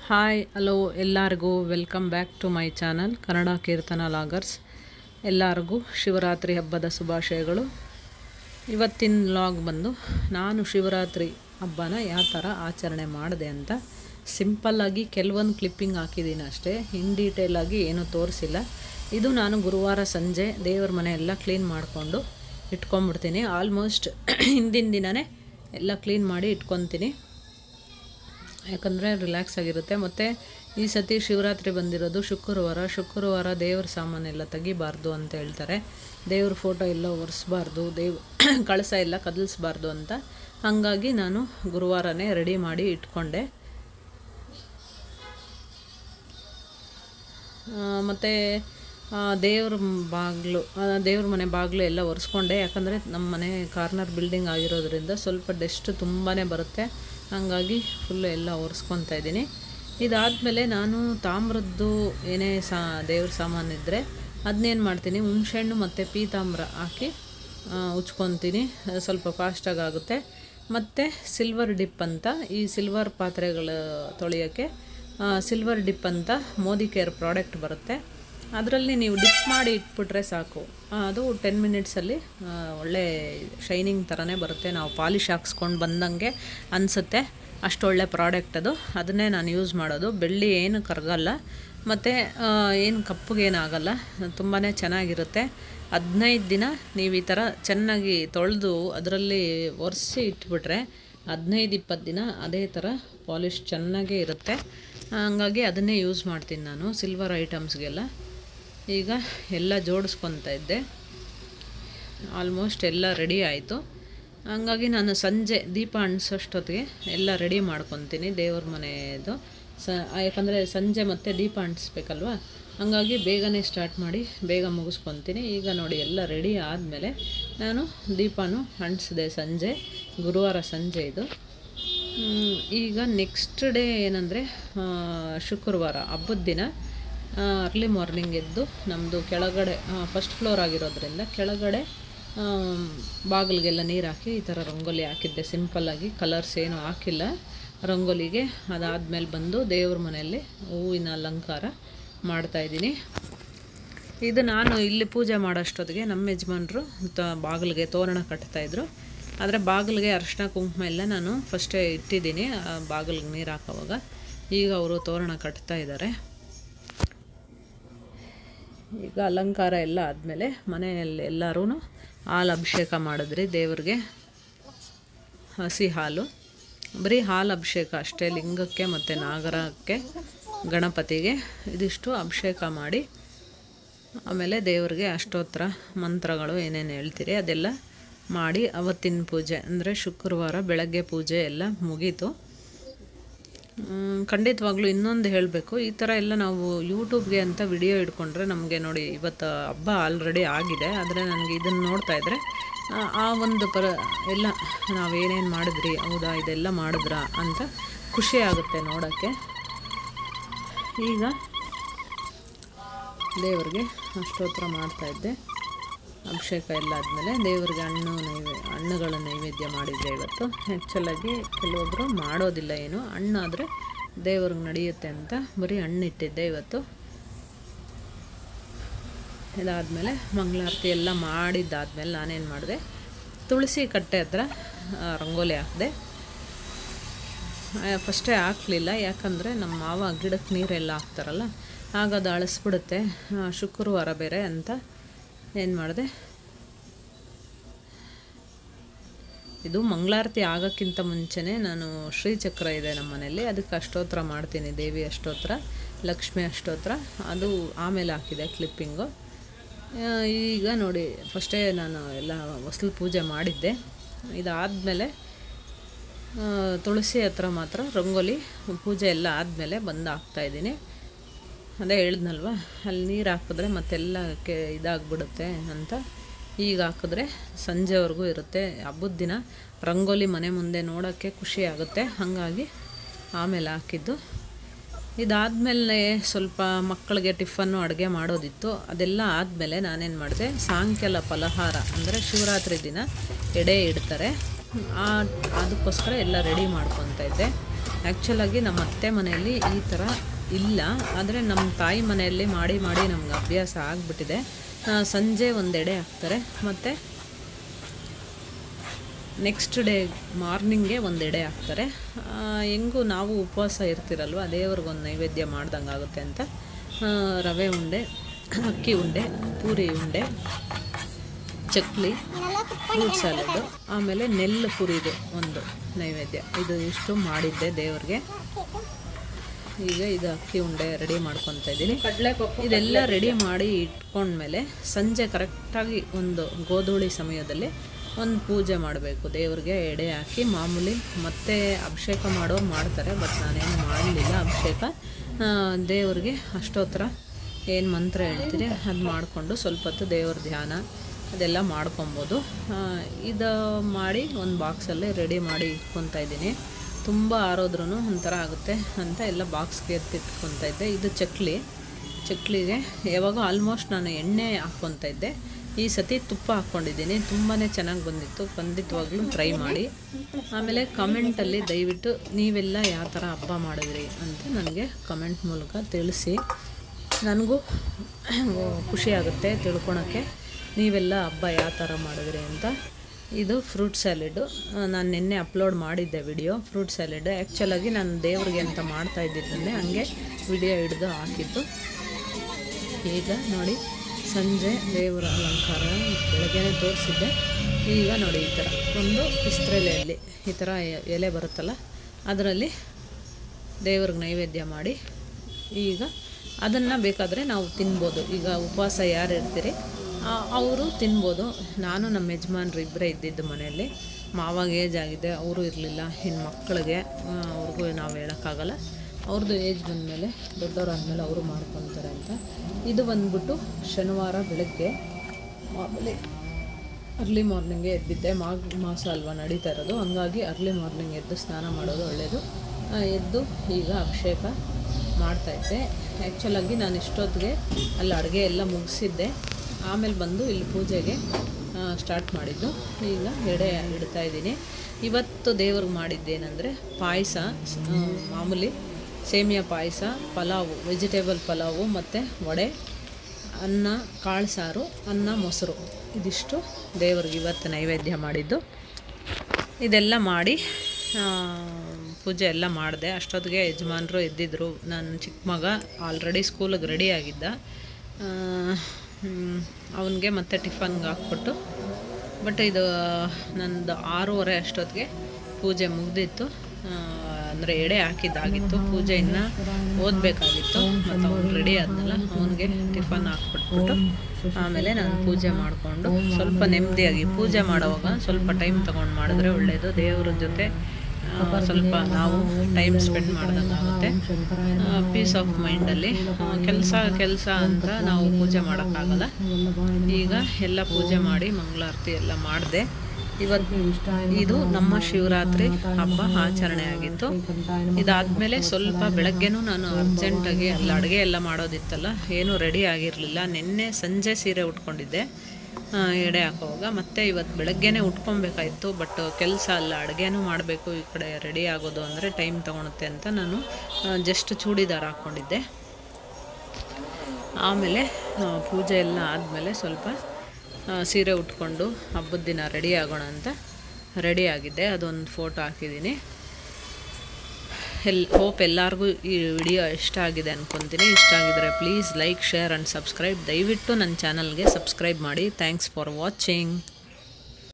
hi hello ಎಲ್ಲರಿಗೂ welcome back to my channel Kannada Keerthana loggers ಎಲ್ಲರಿಗೂ ಶಿವರಾತ್ರಿ ಹಬ್ಬದ ಶುಭಾಶಯಗಳು ಇವತ್ತಿನ ಲಾಗ್ ಬಂದು ನಾನು ಶಿವರಾತ್ರಿ ಹಬ್ಬನ ಯಾವ ಥರ ಆಚರಣೆ ಮಾಡಿದೆ ಅಂತ ಸಿಂಪಲ್ಲಾಗಿ ಕೆಲವೊಂದು ಕ್ಲಿಪ್ಪಿಂಗ್ ಹಾಕಿದ್ದೀನಿ ಅಷ್ಟೇ ಇನ್ ಡೀಟೇಲಾಗಿ ಏನೂ ತೋರಿಸಿಲ್ಲ ಇದು ನಾನು ಗುರುವಾರ ಸಂಜೆ ದೇವ್ರ ಮನೆ ಎಲ್ಲ ಕ್ಲೀನ್ ಮಾಡಿಕೊಂಡು ಇಟ್ಕೊಂಡ್ಬಿಡ್ತೀನಿ ಆಲ್ಮೋಸ್ಟ್ ಹಿಂದಿನ ದಿನವೇ ಎಲ್ಲ ಕ್ಲೀನ್ ಮಾಡಿ ಇಟ್ಕೊತೀನಿ ಯಾಕಂದರೆ ರಿಲ್ಯಾಕ್ಸ್ ಆಗಿರುತ್ತೆ ಮತ್ತು ಈ ಸತಿ ಶಿವರಾತ್ರಿ ಬಂದಿರೋದು ಶುಕ್ರವಾರ ಶುಕ್ರವಾರ ದೇವ್ರ ಸಾಮಾನೆಲ್ಲ ತೆಗಿಬಾರ್ದು ಅಂತ ಹೇಳ್ತಾರೆ ದೇವ್ರ ಫೋಟೋ ಎಲ್ಲ ಒರೆಸ್ಬಾರ್ದು ದೇವ್ ಕಳಸ ಎಲ್ಲ ಕದಲಿಸ್ಬಾರ್ದು ಅಂತ ಹಾಗಾಗಿ ನಾನು ಗುರುವಾರನೇ ರೆಡಿ ಮಾಡಿ ಇಟ್ಕೊಂಡೆ ಮತ್ತು ದೇವ್ರ ಬಾಗಿಲು ದೇವ್ರ ಮನೆ ಬಾಗಿಲು ಎಲ್ಲ ಒರೆಸ್ಕೊಂಡೆ ಯಾಕಂದರೆ ನಮ್ಮ ಮನೆ ಕಾರ್ನರ್ ಬಿಲ್ಡಿಂಗ್ ಆಗಿರೋದ್ರಿಂದ ಸ್ವಲ್ಪ ಡಸ್ಟ್ ತುಂಬಾ ಬರುತ್ತೆ ಹಾಗಾಗಿ ಫುಲ್ಲು ಎಲ್ಲ ಒರೆಸ್ಕೊತಾ ಇದ್ದೀನಿ ಇದಾದಮೇಲೆ ನಾನು ತಾಮ್ರದ್ದು ಏನೇ ಸಾ ದೇವ್ರ ಸಾಮಾನು ಇದ್ದರೆ ಅದನ್ನೇನು ಮಾಡ್ತೀನಿ ಹುಣ್ಸೆಹಣ್ಣು ಮತ್ತು ಪೀತಾಂಬ್ರ ಹಾಕಿ ಉಚ್ಕೊತೀನಿ ಸ್ವಲ್ಪ ಫಾಸ್ಟಾಗಿ ಆಗುತ್ತೆ ಮತ್ತು ಸಿಲ್ವರ್ ಡಿಪ್ ಅಂತ ಈ ಸಿಲ್ವರ್ ಪಾತ್ರೆಗಳು ತೊಳೆಯೋಕ್ಕೆ ಸಿಲ್ವರ್ ಡಿಪ್ ಅಂತ ಮೋದಿ ಕೇರ್ ಪ್ರಾಡಕ್ಟ್ ಬರುತ್ತೆ ಅದರಲ್ಲಿ ನೀವು ಡಿಪ್ ಮಾಡಿ ಇಟ್ಬಿಟ್ರೆ ಸಾಕು ಅದು ಟೆನ್ ಮಿನಿಟ್ಸಲ್ಲಿ ಒಳ್ಳೆ ಶೈನಿಂಗ್ ಥರನೇ ಬರುತ್ತೆ ನಾವು ಪಾಲಿಶ್ ಹಾಕ್ಸ್ಕೊಂಡು ಬಂದಂಗೆ ಅನಿಸುತ್ತೆ ಅಷ್ಟೊಳ್ಳೆ ಪ್ರಾಡಕ್ಟ್ ಅದು ಅದನ್ನೇ ನಾನು ಯೂಸ್ ಮಾಡೋದು ಬೆಳ್ಳಿ ಏನು ಕರಗಲ್ಲ ಮತ್ತು ಏನು ಕಪ್ಪಗೇನಾಗಲ್ಲ ತುಂಬಾ ಚೆನ್ನಾಗಿರುತ್ತೆ ಹದಿನೈದು ದಿನ ನೀವು ಈ ಥರ ಚೆನ್ನಾಗಿ ತೊಳೆದು ಅದರಲ್ಲಿ ಒರೆಸಿ ಇಟ್ಬಿಟ್ರೆ ಹದಿನೈದು ಇಪ್ಪತ್ತು ದಿನ ಅದೇ ಥರ ಪಾಲಿಶ್ ಚೆನ್ನಾಗೇ ಇರುತ್ತೆ ಹಂಗಾಗಿ ಅದನ್ನೇ ಯೂಸ್ ಮಾಡ್ತೀನಿ ನಾನು ಸಿಲ್ವರ್ ಐಟಮ್ಸ್ಗೆಲ್ಲ ಈಗ ಎಲ್ಲ ಜೋಡಿಸ್ಕೊತಾ ಇದ್ದೆ ಆಲ್ಮೋಸ್ಟ್ ಎಲ್ಲ ರೆಡಿ ಆಯಿತು ಹಂಗಾಗಿ ನಾನು ಸಂಜೆ ದೀಪ ಅಂಟಿಸೋಷ್ಟೊತ್ತಿಗೆ ಎಲ್ಲ ರೆಡಿ ಮಾಡ್ಕೊತೀನಿ ದೇವ್ರ ಮನೆಯದು ಸ ಯಾಕಂದರೆ ಸಂಜೆ ಮತ್ತೆ ದೀಪ ಅಂಟಿಸ್ಬೇಕಲ್ವ ಹಂಗಾಗಿ ಬೇಗನೆ ಸ್ಟಾರ್ಟ್ ಮಾಡಿ ಬೇಗ ಮುಗಿಸ್ಕೊತೀನಿ ಈಗ ನೋಡಿ ಎಲ್ಲ ರೆಡಿ ಆದಮೇಲೆ ನಾನು ದೀಪನೂ ಅಂಟಿಸಿದೆ ಸಂಜೆ ಗುರುವಾರ ಸಂಜೆ ಇದು ಈಗ ನೆಕ್ಸ್ಟ್ ಡೇ ಏನಂದರೆ ಶುಕ್ರವಾರ ಹಬ್ಬದ ದಿನ ಅರ್ಲಿ ಮಾರ್ನಿಂಗ್ ಎದ್ದು ನಮ್ಮದು ಕೆಳಗಡೆ ಫಸ್ಟ್ ಫ್ಲೋರ್ ಆಗಿರೋದ್ರಿಂದ ಕೆಳಗಡೆ ಬಾಗಿಲಿಗೆಲ್ಲ ನೀರು ಹಾಕಿ ಈ ಥರ ರಂಗೋಲಿ ಹಾಕಿದ್ದೆ ಸಿಂಪಲ್ಲಾಗಿ ಕಲರ್ಸ್ ಏನೂ ಹಾಕಿಲ್ಲ ರಂಗೋಲಿಗೆ ಅದಾದಮೇಲೆ ಬಂದು ದೇವ್ರ ಮನೆಯಲ್ಲಿ ಹೂವಿನ ಅಲಂಕಾರ ಮಾಡ್ತಾಯಿದ್ದೀನಿ ಇದು ನಾನು ಇಲ್ಲಿ ಪೂಜೆ ಮಾಡೋಷ್ಟೊತ್ತಿಗೆ ನಮ್ಮ ಯಜಮಾನ್ರು ತ ಬಾಗಿಲಿಗೆ ತೋರಣ ಕಟ್ತಾಯಿದ್ರು ಆದರೆ ಬಾಗಿಲಿಗೆ ಅರಿಶಿನ ಕುಂಕುಮ ಎಲ್ಲ ನಾನು ಫಸ್ಟೇ ಇಟ್ಟಿದ್ದೀನಿ ಬಾಗಿಲಿಗೆ ನೀರು ಹಾಕೋವಾಗ ಈಗ ಅವರು ತೋರಣ ಕಟ್ತಾ ಇದ್ದಾರೆ ಈಗ ಅಲಂಕಾರ ಎಲ್ಲ ಆದಮೇಲೆ ಮನೆಯಲ್ಲಿ ಎಲ್ಲರೂ ಹಾಲು ಅಭಿಷೇಕ ಮಾಡಿದ್ರಿ ದೇವ್ರಿಗೆ ಹಸಿ ಹಾಲು ಬರೀ ಹಾಲು ಅಭಿಷೇಕ ಅಷ್ಟೇ ಲಿಂಗಕ್ಕೆ ಮತ್ತು ನಾಗರಕ್ಕೆ ಗಣಪತಿಗೆ ಇದಿಷ್ಟು ಅಭಿಷೇಕ ಮಾಡಿ ಆಮೇಲೆ ದೇವ್ರಿಗೆ ಅಷ್ಟೋತ್ತರ ಮಂತ್ರಗಳು ಏನೇನು ಹೇಳ್ತೀರಿ ಅದೆಲ್ಲ ಮಾಡಿ ಅವತ್ತಿನ ಪೂಜೆ ಅಂದರೆ ಶುಕ್ರವಾರ ಬೆಳಗ್ಗೆ ಪೂಜೆ ಎಲ್ಲ ಮುಗೀತು ಖಂಡಿತವಾಗ್ಲೂ ಇನ್ನೊಂದು ಹೇಳಬೇಕು ಈ ಥರ ಎಲ್ಲ ನಾವು ಯೂಟ್ಯೂಬ್ಗೆ ಅಂತ ವಿಡಿಯೋ ಇಟ್ಕೊಂಡ್ರೆ ನಮಗೆ ನೋಡಿ ಇವತ್ತು ಹಬ್ಬ ಆಲ್ರೆಡಿ ಆಗಿದೆ ಆದರೆ ನನಗೆ ಇದನ್ನು ನೋಡ್ತಾ ಇದ್ದರೆ ಆ ಒಂದು ಪರ ಎಲ್ಲ ನಾವೇನೇನು ಮಾಡಿದ್ರಿ ಹೌದಾ ಇದೆಲ್ಲ ಮಾಡಿದ್ರಾ ಅಂತ ಖುಷಿ ಆಗುತ್ತೆ ನೋಡೋಕ್ಕೆ ಈಗ ದೇವರಿಗೆ ಅಷ್ಟೋತ್ತರ ಮಾಡ್ತಾಯಿದ್ದೆ ಅಭಿಷೇಕ ಎಲ್ಲ ಆದಮೇಲೆ ದೇವರಿಗೆ ಹಣ್ಣು ನೈವೇ ಹಣ್ಣುಗಳ ನೈವೇದ್ಯ ಮಾಡಿದ್ದೆ ಇವತ್ತು ಆ್ಯಕ್ಚುಲಾಗಿ ಕೆಲವೊಬ್ಬರು ಮಾಡೋದಿಲ್ಲ ಏನು ಹಣ್ಣಾದರೆ ದೇವ್ರಿಗೆ ನಡೆಯುತ್ತೆ ಅಂತ ಬರೀ ಹಣ್ಣು ಇಟ್ಟಿದ್ದೆ ಇವತ್ತು ಇದಾದಮೇಲೆ ಮಂಗಳಾರತಿ ಎಲ್ಲ ಮಾಡಿದ್ದಾದಮೇಲೆ ನಾನೇನು ಮಾಡಿದೆ ತುಳಸಿ ಕಟ್ಟೆ ಹತ್ರ ರಂಗೋಲಿ ಹಾಕಿದೆ ಫಸ್ಟೇ ಹಾಕಲಿಲ್ಲ ಯಾಕಂದರೆ ನಮ್ಮ ಮಾವ ಗಿಡಕ್ಕೆ ನೀರೆಲ್ಲ ಹಾಕ್ತಾರಲ್ಲ ಆಗ ಅದು ಅಳಿಸ್ಬಿಡುತ್ತೆ ಶುಕ್ರವಾರ ಬೇರೆ ಅಂತ ಏನು ಮಾಡಿದೆ ಇದು ಮಂಗಳಾರತಿ ಆಗೋಕ್ಕಿಂತ ಮುಂಚೆನೇ ನಾನು ಶ್ರೀಚಕ್ರ ಇದೆ ನಮ್ಮ ಮನೇಲಿ ಅದಕ್ಕೆ ಅಷ್ಟೋತ್ರ ಮಾಡ್ತೀನಿ ದೇವಿ ಅಷ್ಟೋತ್ರ ಲಕ್ಷ್ಮಿ ಅಷ್ಟೋತ್ರ ಅದು ಆಮೇಲೆ ಹಾಕಿದೆ ಕ್ಲಿಪ್ಪಿಂಗು ಈಗ ನೋಡಿ ಫಸ್ಟೇ ನಾನು ಎಲ್ಲ ಹೊಸ್ಲು ಪೂಜೆ ಮಾಡಿದ್ದೆ ಇದಾದಮೇಲೆ ತುಳಸಿ ಹತ್ರ ಮಾತ್ರ ರಂಗೋಲಿ ಪೂಜೆ ಎಲ್ಲ ಆದಮೇಲೆ ಬಂದು ಹಾಕ್ತಾಯಿದ್ದೀನಿ ಅದೇ ಹೇಳಿದ್ನಲ್ವ ಅಲ್ಲಿ ನೀರು ಹಾಕಿದ್ರೆ ಮತ್ತೆಲ್ಲ ಕೆ ಇದಾಗ್ಬಿಡುತ್ತೆ ಅಂತ ಈಗ ಹಾಕಿದ್ರೆ ಸಂಜೆವರೆಗೂ ಇರುತ್ತೆ ಹಬ್ಬದ ದಿನ ರಂಗೋಲಿ ಮನೆ ಮುಂದೆ ನೋಡೋಕ್ಕೆ ಖುಷಿ ಆಗುತ್ತೆ ಹಾಗಾಗಿ ಆಮೇಲೆ ಹಾಕಿದ್ದು ಇದಾದಮೇಲೆ ಸ್ವಲ್ಪ ಮಕ್ಕಳಿಗೆ ಟಿಫನ್ನು ಅಡುಗೆ ಮಾಡೋದಿತ್ತು ಅದೆಲ್ಲ ಆದಮೇಲೆ ನಾನೇನು ಮಾಡಿದೆ ಸಾಯಂಕಾಲ ಫಲಹಾರ ಅಂದರೆ ಶಿವರಾತ್ರಿ ದಿನ ಎಡೆ ಇಡ್ತಾರೆ ಅದಕ್ಕೋಸ್ಕರ ಎಲ್ಲ ರೆಡಿ ಮಾಡ್ಕೊತಾ ಇದ್ದೆ ಆ್ಯಕ್ಚುಲಾಗಿ ನಮ್ಮ ಅತ್ತೆ ಮನೆಯಲ್ಲಿ ಈ ಥರ ಇಲ್ಲ ಆದರೆ ನಮ್ಮ ತಾಯಿ ಮನೆಯಲ್ಲಿ ಮಾಡಿ ಮಾಡಿ ನಮ್ಗೆ ಅಭ್ಯಾಸ ಆಗಿಬಿಟ್ಟಿದೆ ಸಂಜೆ ಒಂದೆಡೆ ಹಾಕ್ತಾರೆ ಮತ್ತು ನೆಕ್ಸ್ಟ್ ಡೇ ಮಾರ್ನಿಂಗೆ ಒಂದು ಎಡೆ ಹಾಕ್ತಾರೆ ಆ, ಹೆಂಗೂ ನಾವು ಉಪವಾಸ ಇರ್ತಿರಲ್ವ ದೇವ್ರಿಗೊಂದು ನೈವೇದ್ಯ ಮಾಡ್ದಂಗೆ ಆಗುತ್ತೆ ಅಂತ ಆ, ರವೆ ಉಂಡೆ ಅಕ್ಕಿ ಉಂಡೆ ಪೂರಿ ಉಂಡೆ ಚಕ್ಲಿ ಫ್ರೂಟ್ ಸ್ಯಾಲಡು ಆಮೇಲೆ ನೆಲ್ಲು ಪುರಿದು ಒಂದು ನೈವೇದ್ಯ ಇದು ಇಷ್ಟು ಮಾಡಿದ್ದೆ ದೇವ್ರಿಗೆ ಈಗ ಇದು ಅಕ್ಕಿ ಉಂಡೆ ರೆಡಿ ಮಾಡ್ಕೊತಾ ಇದ್ದೀನಿ ಇದೆಲ್ಲ ರೆಡಿ ಮಾಡಿ ಇಟ್ಕೊಂಡ್ಮೇಲೆ ಸಂಜೆ ಕರೆಕ್ಟಾಗಿ ಒಂದು ಗೋಧೂಳಿ ಸಮಯದಲ್ಲಿ ಒಂದು ಪೂಜೆ ಮಾಡಬೇಕು ದೇವ್ರಿಗೆ ಎಡೆ ಹಾಕಿ ಮಾಮೂಲಿ ಮತ್ತೆ ಅಭಿಷೇಕ ಮಾಡೋರು ಮಾಡ್ತಾರೆ ಬಟ್ ನಾನೇನು ಮಾಡಲಿಲ್ಲ ಅಭಿಷೇಕ ಆ, ದೇವ್ರಿಗೆ ಅಷ್ಟೋತ್ತರ ಏನು ಮಂತ್ರ ಹೇಳ್ತೀರಿ ಅದು ಮಾಡಿಕೊಂಡು ಸ್ವಲ್ಪ ಹೊತ್ತು ದೇವ್ರ ಧ್ಯಾನ ಅದೆಲ್ಲ ಮಾಡ್ಕೊಬೋದು ಆ, ಇದು ಮಾಡಿ ಒಂದು ಬಾಕ್ಸಲ್ಲಿ ರೆಡಿ ಮಾಡಿ ಇಟ್ಕೊತಾ ಇದ್ದೀನಿ ತುಂಬ ಆರೋದ್ರೂ ಒಂಥರ ಆಗುತ್ತೆ ಅಂತ ಎಲ್ಲ ಬಾಕ್ಸ್ಗೆ ಎತ್ತಿಟ್ಕೊತಾ ಇದ್ದೆ ಇದು ಚಕ್ಲಿ ಚಕ್ಲಿಗೆ ಯಾವಾಗ ಆಲ್ಮೋಸ್ಟ್ ನಾನು ಎಣ್ಣೆ ಹಾಕ್ಕೊತಾ ಇದ್ದೆ ಈ ಸತಿ ತುಪ್ಪ ಹಾಕ್ಕೊಂಡಿದ್ದೀನಿ ತುಂಬಾ ಚೆನ್ನಾಗಿ ಬಂದಿತ್ತು ಖಂಡಿತವಾಗ್ಲೂ ಟ್ರೈ ಮಾಡಿ ಆಮೇಲೆ ಕಮೆಂಟಲ್ಲಿ ದಯವಿಟ್ಟು ನೀವೆಲ್ಲ ಯಾವ ಥರ ಹಬ್ಬ ಮಾಡಿದ್ರಿ ಅಂತ ನನಗೆ ಕಮೆಂಟ್ ಮೂಲಕ ತಿಳಿಸಿ ನನಗೂ ಖುಷಿ ಆಗುತ್ತೆ ತಿಳ್ಕೊಳಕ್ಕೆ ನೀವೆಲ್ಲ ಹಬ್ಬ ಯಾವ ಥರ ಮಾಡಿದ್ರಿ ಅಂತ ಇದು ಫ್ರೂಟ್ ಸ್ಯಾಲೆಡು ನಾನು ನಿನ್ನೆ ಅಪ್ಲೋಡ್ ಮಾಡಿದ್ದೆ ವಿಡಿಯೋ ಫ್ರೂಟ್ ಸ್ಯಾಲೆಡ್ ಆ್ಯಕ್ಚುಲಾಗಿ ನಾನು ದೇವ್ರಿಗೆ ಅಂತ ಮಾಡ್ತಾ ಇದ್ದಿದ್ದನ್ನೇ ಹಂಗೆ ವಿಡಿಯೋ ಹಿಡಿದು ಹಾಕಿದ್ದು ಈಗ ನೋಡಿ ಸಂಜೆ ದೇವರ ಅಲಂಕಾರ ಬೆಳಗ್ಗೆನೇ ತೋರಿಸಿದ್ದೆ ಈಗ ನೋಡಿ ಈ ಥರ ಒಂದು ಇಸ್ತ್ರೆಲೆಯಲ್ಲಿ ಈ ಥರ ಎ- ಎಲೆ ಬರುತ್ತಲ್ಲ ಅದರಲ್ಲಿ ದೇವ್ರಿಗೆ ನೈವೇದ್ಯ ಮಾಡಿ ಈಗ ಅದನ್ನು ಬೇಕಾದರೆ ನಾವು ತಿನ್ಬೋದು ಈಗ ಉಪವಾಸ ಯಾರು ಇರ್ತೀರಿ ಅವರು ತಿನ್ಬೋದು ನಾನು ನಮ್ಮ ಯಜಮಾನ್ರು ಇಬ್ಬರೇ ಇದ್ದಿದ್ದು ಮನೆಯಲ್ಲಿ ಮಾವಾಗ ಏಜ್ ಆಗಿದೆ ಅವರು ಇರಲಿಲ್ಲ ಇನ್ನು ಮಕ್ಕಳಿಗೆ ಆ, ಅವ್ರಿಗೂ ನಾವು ಹೇಳೋಕ್ಕಾಗಲ್ಲ ಅವ್ರದ್ದು ಏಜ್ ಬಂದಮೇಲೆ ದೊಡ್ಡವರಾದ್ಮೇಲೆ ಅವರು ಮಾಡ್ಕೊತಾರೆ ಅಂತ ಇದು ಬಂದ್ಬಿಟ್ಟು ಶನಿವಾರ ಬೆಳಗ್ಗೆ ಮಾಮೂಲಿ ಅರ್ಲಿ ಮಾರ್ನಿಂಗೇ ಎದ್ದಿದ್ದೆ ಮಾಘ ಮಾಸ ಅಲ್ವಾ ನಡೀತಾ ಇರೋದು ಹಂಗಾಗಿ ಅರ್ಲಿ ಮಾರ್ನಿಂಗ್ ಎದ್ದು ಸ್ನಾನ ಮಾಡೋದು ಒಳ್ಳೆಯದು ಆ, ಎದ್ದು ಈಗ ಅಭಿಷೇಕ ಮಾಡ್ತಾಯಿದ್ದೆ ಆ್ಯಕ್ಚುಲಾಗಿ ನಾನು ಇಷ್ಟೊತ್ತಿಗೆ ಅಲ್ಲಿ ಅಡುಗೆ ಎಲ್ಲ ಮುಗಿಸಿದ್ದೆ ಆಮೇಲೆ ಬಂದು ಇಲ್ಲಿ ಪೂಜೆಗೆ ಸ್ಟಾರ್ಟ್ ಮಾಡಿದ್ದು ಈಗ ಎಡೆ ಇಡ್ತಾ ಇದ್ದೀನಿ ಇವತ್ತು ದೇವ್ರಿಗೆ ಮಾಡಿದ್ದೇನೆಂದರೆ ಪಾಯಸ ಮಾಮೂಲಿ ಸೇಮಿಯಾ ಪಾಯಸ ಪಲಾವು ವೆಜಿಟೇಬಲ್ ಪಲಾವು ಮತ್ತು ವಡೆ ಅನ್ನ ಕಾಳು ಸಾರು ಅನ್ನ ಮೊಸರು ಇದಿಷ್ಟು ದೇವ್ರಿಗೆ ಇವತ್ತು ನೈವೇದ್ಯ ಮಾಡಿದ್ದು ಇದೆಲ್ಲ ಮಾಡಿ ಆ, ಪೂಜೆ ಎಲ್ಲ ಮಾಡಿದೆ ಅಷ್ಟೊತ್ತಿಗೆ ಯಜಮಾನರು ಎದ್ದಿದ್ರು ನನ್ನ ಚಿಕ್ಕ ಮಗ ಆಲ್ರೆಡಿ ಸ್ಕೂಲಿಗೆ ರೆಡಿ ಆಗಿದ್ದ ಅವನಿಗೆ ಮತ್ತೆ ಟಿಫನ್ಗೆ ಹಾಕ್ಬಿಟ್ಟು ಬಟ್ ಇದು ನಂದು ಆರೂವರೆ ಅಷ್ಟೊತ್ತಿಗೆ ಪೂಜೆ ಮುಗ್ದಿತ್ತು ಅಂದರೆ ಎಡೆ ಹಾಕಿದ್ದಾಗಿತ್ತು ಪೂಜೆ ಇನ್ನು ಓದಬೇಕಾಗಿತ್ತು ಮತ್ತು ಅವ್ನು ರೆಡಿ ಆದ್ನಲ್ಲ ಅವನಿಗೆ ಟಿಫನ್ ಹಾಕ್ಬಿಟ್ಬಿಟ್ಟು ಆಮೇಲೆ ನಾನು ಪೂಜೆ ಮಾಡಿಕೊಂಡು ಸ್ವಲ್ಪ ನೆಮ್ಮದಿಯಾಗಿ ಪೂಜೆ ಮಾಡುವಾಗ ಸ್ವಲ್ಪ ಟೈಮ್ ತೊಗೊಂಡು ಮಾಡಿದ್ರೆ ಒಳ್ಳೆಯದು ದೇವ್ರ ಜೊತೆ ಆ, ಸ್ವಲ್ಪ ನಾವು ಟೈಮ್ ಸ್ಪೆಂಡ್ ಮಾಡ್ದಂಗೆ ಆಗುತ್ತೆ ಪೀಸ್ ಆಫ್ ಮೈಂಡಲ್ಲಿ ಕೆಲಸ ಕೆಲಸ ಅಂತ ನಾವು ಪೂಜೆ ಮಾಡೋಕ್ಕಾಗಲ್ಲ ಈಗ ಎಲ್ಲ ಪೂಜೆ ಮಾಡಿ ಮಂಗಳಾರತಿ ಎಲ್ಲ ಮಾಡಿದೆ ಇವತ್ತು ಇದು ನಮ್ಮ ಶಿವರಾತ್ರಿ ಹಬ್ಬ ಆಚರಣೆ ಆಗಿತ್ತು ಇದಾದಮೇಲೆ ಸ್ವಲ್ಪ ಬೆಳಗ್ಗೆನೂ ನಾನು ಅರ್ಜೆಂಟಾಗಿ ಅಲ್ಲಿ ಅಡುಗೆ ಎಲ್ಲ ಮಾಡೋದಿತ್ತಲ್ಲ ಏನೂ ರೆಡಿ ಆಗಿರಲಿಲ್ಲ ನಿನ್ನೆ ಸಂಜೆ ಸೀರೆ ಉಟ್ಕೊಂಡಿದ್ದೆ ಆ, ಎಡೆ ಹಾಕೋವಾಗ ಮತ್ತೆ ಇವತ್ತು ಬೆಳಗ್ಗೆನೇ ಉಟ್ಕೊಬೇಕಾಯಿತು ಬಟ್ ಕೆಲಸ ಅಲ್ಲ ಅಡುಗೆನೂ ಮಾಡಬೇಕು ಈ ಕಡೆ ರೆಡಿ ಆಗೋದು ಅಂದರೆ ಟೈಮ್ ತೊಗೊಳುತ್ತೆ ಅಂತ ನಾನು ಜಸ್ಟ್ ಚೂಡಿದಾರ ಹಾಕ್ಕೊಂಡಿದ್ದೆ ಆಮೇಲೆ ಆ, ಪೂಜೆ ಎಲ್ಲ ಆದಮೇಲೆ ಸ್ವಲ್ಪ ಆ, ಸೀರೆ ಉಟ್ಕೊಂಡು ಹಬ್ಬದ ದಿನ ರೆಡಿ ಆಗೋಣ ಅಂತ ರೆಡಿ ಆಗಿದ್ದೆ ಅದೊಂದು ಫೋಟೋ ಹಾಕಿದ್ದೀನಿ ಎಲ್ ಹೋಪ್ ಎಲ್ಲರಿಗೂ ಈ ವಿಡಿಯೋ ಇಷ್ಟ ಆಗಿದೆ ಅನ್ಕೊತೀನಿ ಇಷ್ಟ ಆಗಿದ್ರೆ please like share and subscribe ದಯವಿಟ್ಟು ನನ್ನ ಚಾನಲ್ಗೆ ಸಬ್ಸ್ಕ್ರೈಬ್ ಮಾಡಿ ಥ್ಯಾಂಕ್ಸ್ ಫಾರ್ ವಾಚಿಂಗ್